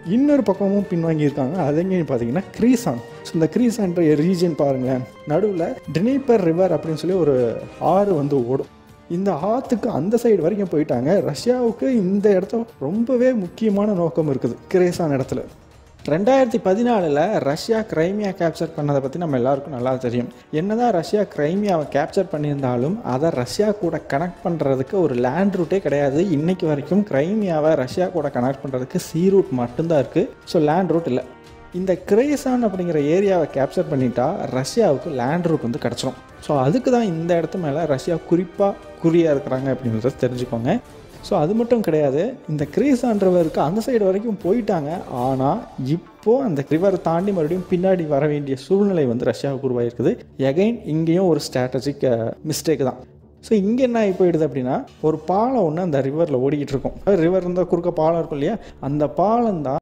இன்னொரு பக்கமும் பின்வாங்கியிருக்காங்க அது எங்கேன்னு பார்த்தீங்கன்னா க்ரீசான் ஸோ இந்த க்ரீசான்ற ரீஜன் பாருங்களேன் நடுவில் டினேப்பர் ரிவர் அப்படின்னு சொல்லி ஒரு ஆறு வந்து ஓடும் இந்த ஆற்றுக்கு அந்த சைடு வரைக்கும் போயிட்டாங்க ரஷ்யாவுக்கு இந்த இடத்த ரொம்பவே முக்கியமான நோக்கம் இருக்குது கிரேசான் இடத்துல ரெண்டாயிரத்தி பதினாலில் ரஷ்யா கிரைமியா கேப்சர் பண்ணதை பற்றி நம்ம எல்லாருக்கும் நல்லா தெரியும் என்னதான் ரஷ்யா கிரைமியாவை கேப்சர் பண்ணியிருந்தாலும் அதை ரஷ்யா கூட கனெக்ட் பண்ணுறதுக்கு ஒரு லேண்ட் ரூட்டே கிடையாது இன்னைக்கு வரைக்கும் கிரைமியாவை ரஷ்யா கூட கனெக்ட் பண்ணுறதுக்கு சீ ரூட் மட்டும்தான் இருக்குது ஸோ லேண்ட் ரூட் இல்லை இந்த கிரேசான் அப்படிங்கிற ஏரியாவை கேப்சர் பண்ணிட்டா ரஷ்யாவுக்கு லேண்ட் ரூட் வந்து கிடச்சிரும் ஸோ அதுக்கு தான் இந்த இடத்து மேலே ரஷ்யா குறிப்பாக குறியாக இருக்கிறாங்க அப்படின்றத தெரிஞ்சுக்கோங்க ஸோ அது மட்டும் கிடையாது இந்த கிரீசான் ரிவருக்கு அந்த சைடு வரைக்கும் போயிட்டாங்க ஆனால் இப்போது அந்த ரிவரை தாண்டி மறுபடியும் பின்னாடி வர வேண்டிய சூழ்நிலை வந்து ரஷ்யாவுக்கு உருவாயிருக்குது எகைன் இங்கேயும் ஒரு ஸ்ட்ராட்டஜிக் மிஸ்டேக் தான் ஸோ இங்கே என்ன ஆகி போயிடுது அப்படின்னா ஒரு பாலம் ஒன்று அந்த ரிவரில் ஓடிக்கிட்டு இருக்கும் ரிவர் இருந்தால் குறுக்க பாலம் இருக்கும் இல்லையா அந்த பாலம் தான்